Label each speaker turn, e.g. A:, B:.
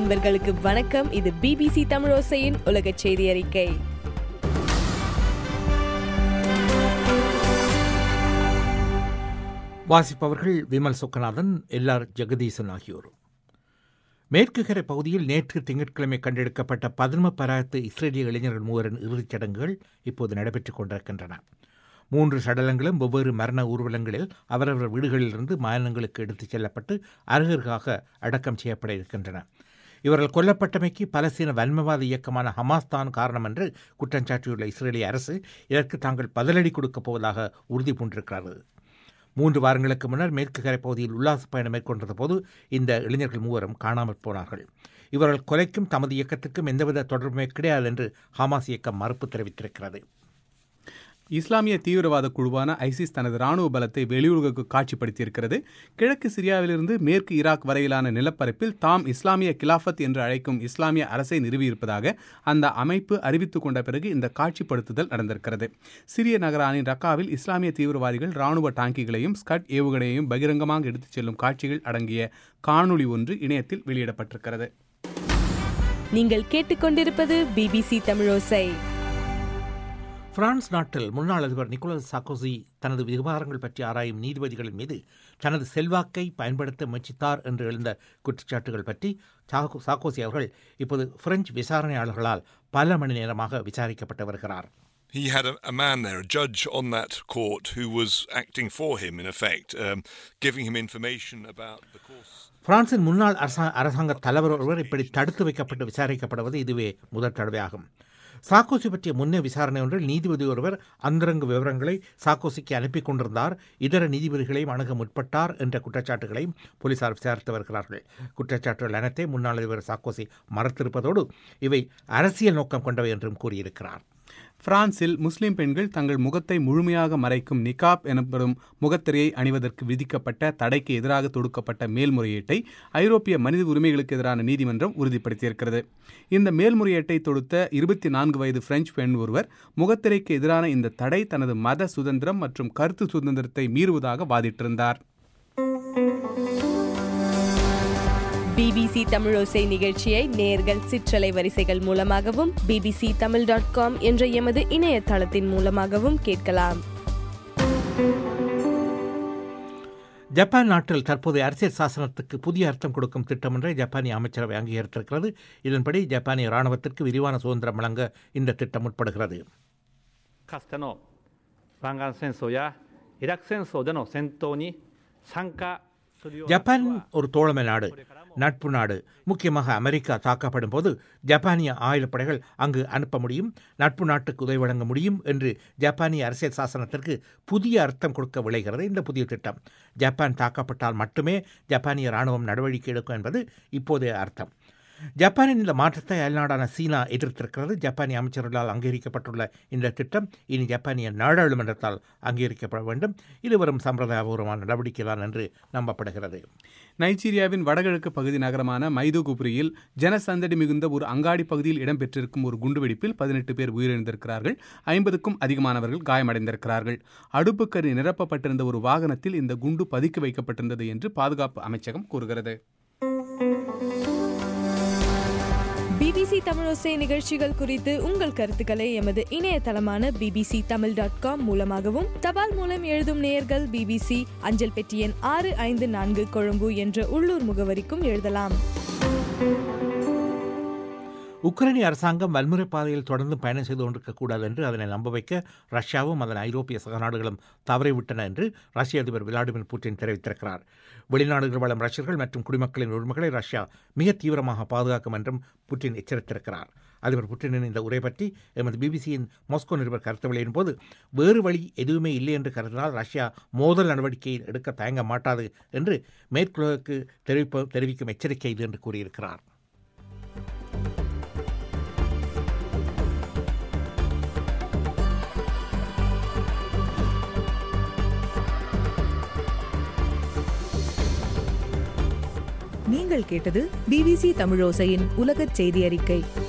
A: நண்பர்களுக்கு வணக்கம் இது பிபிசி தமிழோசையின் உலக செய்தி அறிக்கை
B: வாசிப்பவர்கள் விமல் சொக்கநாதன் எல்ஆர் ஜெகதீசன் ஆகியோர் மேற்கு கரை பகுதியில் நேற்று திங்கட்கிழமை கண்டெடுக்கப்பட்ட பதும பராத்து இஸ்ரேலிய இளைஞர்கள் மூவரின் இறுதிச் சடங்குகள் இப்போது நடைபெற்றுக் கொண்டிருக்கின்றன மூன்று சடலங்களும் வெவ்வேறு மரண ஊர்வலங்களில் அவரவர் வீடுகளிலிருந்து மாநிலங்களுக்கு எடுத்துச் செல்லப்பட்டு அருகருகாக அடக்கம் செய்யப்பட இருக்கின்றன இவர்கள் கொல்லப்பட்டமைக்கு பலஸ்தீன வன்மவாத இயக்கமான ஹமாஸ் தான் காரணம் என்று குற்றம் சாட்டியுள்ள இஸ்ரேலிய அரசு இதற்கு தாங்கள் பதிலடி கொடுக்கப் போவதாக உறுதி பூண்டிருக்கிறது மூன்று வாரங்களுக்கு முன்னர் மேற்கு கரை பகுதியில் உல்லாச பயணம் மேற்கொண்டது போது இந்த இளைஞர்கள் மூவரும் காணாமற் போனார்கள் இவர்கள் கொலைக்கும் தமது இயக்கத்திற்கும் எந்தவித தொடர்புமே கிடையாது என்று ஹமாஸ் இயக்கம் மறுப்பு தெரிவித்திருக்கிறது
C: இஸ்லாமிய தீவிரவாத குழுவான ஐசிஸ் தனது ராணுவ பலத்தை வெளியுலகுக்கு காட்சிப்படுத்தியிருக்கிறது கிழக்கு சிரியாவிலிருந்து மேற்கு ஈராக் வரையிலான நிலப்பரப்பில் தாம் இஸ்லாமிய கிலாஃபத் என்று அழைக்கும் இஸ்லாமிய அரசை நிறுவியிருப்பதாக அந்த அமைப்பு அறிவித்துக் கொண்ட பிறகு இந்த காட்சிப்படுத்துதல் நடந்திருக்கிறது சிரிய நகரானின் ரக்காவில் இஸ்லாமிய தீவிரவாதிகள் ராணுவ டாங்கிகளையும் ஸ்கட் ஏவுகணையையும் பகிரங்கமாக எடுத்துச் செல்லும் காட்சிகள் அடங்கிய காணொளி ஒன்று இணையத்தில் வெளியிடப்பட்டிருக்கிறது
A: நீங்கள் கேட்டுக்கொண்டிருப்பது பிபிசி தமிழோசை
B: பிரான்ஸ் நாட்டில் முன்னாள் அதிபர் நிக்கோலஸ் சாக்கோசி தனது விவகாரங்கள் பற்றி ஆராயும் நீதிபதிகளின் மீது தனது செல்வாக்கை பயன்படுத்த முயற்சித்தார் என்று எழுந்த குற்றச்சாட்டுகள் பற்றி சாகோ சாக்கோசி அவர்கள் இப்போது பிரெஞ்சு விசாரணையாளர்களால் பல மணி நேரமாக விசாரிக்கப்பட்டு வருகிறார்
D: He had a, a man there, a judge on that court, who was acting for him, in effect, um, giving him information about the course.
B: பிரான்சின் முன்னாள் அரசா அரசாங்க தலைவர் ஒருவர் இப்படி தடுத்து வைக்கப்பட்டு விசாரிக்கப்படுவது இதுவே முதல் தடவையாகும் சாக்கோசி பற்றிய முன்னே விசாரணை ஒன்றில் நீதிபதி ஒருவர் அந்தரங்க விவரங்களை சாக்கோசிக்கு அனுப்பி கொண்டிருந்தார் இதர நீதிபதிகளையும் அணுக முற்பட்டார் என்ற குற்றச்சாட்டுகளையும் போலீசார் விசாரித்து வருகிறார்கள் குற்றச்சாட்டுகள் அனைத்தை முன்னாள் அதிபர் சாக்கோசி மறுத்திருப்பதோடு இவை அரசியல் நோக்கம் கொண்டவை என்றும் கூறியிருக்கிறார்
C: பிரான்சில் முஸ்லிம் பெண்கள் தங்கள் முகத்தை முழுமையாக மறைக்கும் நிகாப் எனப்படும் முகத்திரையை அணிவதற்கு விதிக்கப்பட்ட தடைக்கு எதிராக தொடுக்கப்பட்ட மேல்முறையீட்டை ஐரோப்பிய மனித உரிமைகளுக்கு எதிரான நீதிமன்றம் உறுதிப்படுத்தியிருக்கிறது இந்த மேல்முறையீட்டை தொடுத்த இருபத்தி நான்கு வயது பிரெஞ்சு பெண் ஒருவர் முகத்திரைக்கு எதிரான இந்த தடை தனது மத சுதந்திரம் மற்றும் கருத்து சுதந்திரத்தை மீறுவதாக வாதிட்டிருந்தார்
A: பிபிசி தமிழோசை நிகழ்ச்சியை நேர்கள் சிற்றலை வரிசைகள் மூலமாகவும் பிபிசி தமிழ் டாட் காம் என்ற எமது இணையதளத்தின் மூலமாகவும் கேட்கலாம்
B: ஜப்பான் நாட்டில் தற்போதைய அரசியல் சாசனத்துக்கு புதிய அர்த்தம் கொடுக்கும் திட்டம் ஒன்றை ஜப்பானிய அமைச்சரவை அங்கீகரித்திருக்கிறது இதன்படி ஜப்பானிய ராணுவத்திற்கு விரிவான சுதந்திரம் வழங்க இந்த திட்டம் உட்படுகிறது
E: かつての湾岸戦争やイラク戦争での戦闘に参加するような
B: ஜப்பான் ஒரு தோழமை நாடு நட்பு நாடு முக்கியமாக அமெரிக்கா தாக்கப்படும் போது ஜப்பானிய ஆயுதப்படைகள் அங்கு அனுப்ப முடியும் நட்பு நாட்டுக்கு உதவி வழங்க முடியும் என்று ஜப்பானிய அரசியல் சாசனத்திற்கு புதிய அர்த்தம் கொடுக்க விளைகிறது இந்த புதிய திட்டம் ஜப்பான் தாக்கப்பட்டால் மட்டுமே ஜப்பானிய ராணுவம் நடவடிக்கை எடுக்கும் என்பது இப்போதைய அர்த்தம் ஜப்பானின் இந்த மாற்றத்தை அயல்நாடான சீனா எதிர்த்திருக்கிறது ஜப்பானிய அமைச்சர்களால் அங்கீகரிக்கப்பட்டுள்ள இந்த திட்டம் இனி ஜப்பானிய நாடாளுமன்றத்தால் அங்கீகரிக்கப்பட வேண்டும் இது வரும் சம்பிரதாயபூர்வமான நடவடிக்கைதான் என்று நம்பப்படுகிறது
C: நைஜீரியாவின் வடகிழக்கு பகுதி நகரமான மைதுகுப்ரியில் ஜனசந்தடி மிகுந்த ஒரு அங்காடி பகுதியில் இடம்பெற்றிருக்கும் ஒரு குண்டுவெடிப்பில் பதினெட்டு பேர் உயிரிழந்திருக்கிறார்கள் ஐம்பதுக்கும் அதிகமானவர்கள் காயமடைந்திருக்கிறார்கள் அடுப்புக்கறி நிரப்பப்பட்டிருந்த ஒரு வாகனத்தில் இந்த குண்டு பதுக்கி வைக்கப்பட்டிருந்தது என்று பாதுகாப்பு அமைச்சகம் கூறுகிறது
A: பிபிசி தமிழோசை நிகழ்ச்சிகள் குறித்து உங்கள் கருத்துக்களை எமது இணையதளமான பிபிசி தமிழ் டாட் காம் மூலமாகவும் தபால் மூலம் எழுதும் நேயர்கள் பிபிசி அஞ்சல் பெட்டி எண் ஆறு ஐந்து நான்கு கொழும்பு என்ற உள்ளூர் முகவரிக்கும் எழுதலாம்
B: உக்ரைனிய அரசாங்கம் வன்முறை பாதையில் தொடர்ந்து பயணம் செய்து கொண்டிருக்கக்கூடாது என்று அதனை நம்ப வைக்க ரஷ்யாவும் அதன் ஐரோப்பிய சக நாடுகளும் தவறிவிட்டன என்று ரஷ்ய அதிபர் விளாடிமிர் புட்டின் தெரிவித்திருக்கிறார் வெளிநாடுகள் வாழும் ரஷ்யர்கள் மற்றும் குடிமக்களின் உரிமைகளை ரஷ்யா மிக தீவிரமாக பாதுகாக்கும் என்றும் புட்டின் எச்சரித்திருக்கிறார் அதிபர் புட்டினின் இந்த உரை பற்றி எமது பிபிசியின் மாஸ்கோ நிருபர் கருத்து வெளியின் போது வேறு வழி எதுவுமே இல்லை என்று கருதினால் ரஷ்யா மோதல் நடவடிக்கையை எடுக்க தயங்க மாட்டாது என்று மேற்குலகுக்கு தெரிவிப்ப தெரிவிக்கும் எச்சரிக்கை இது என்று கூறியிருக்கிறார்
F: நீங்கள் கேட்டது பிபிசி தமிழோசையின் உலகச் செய்தி அறிக்கை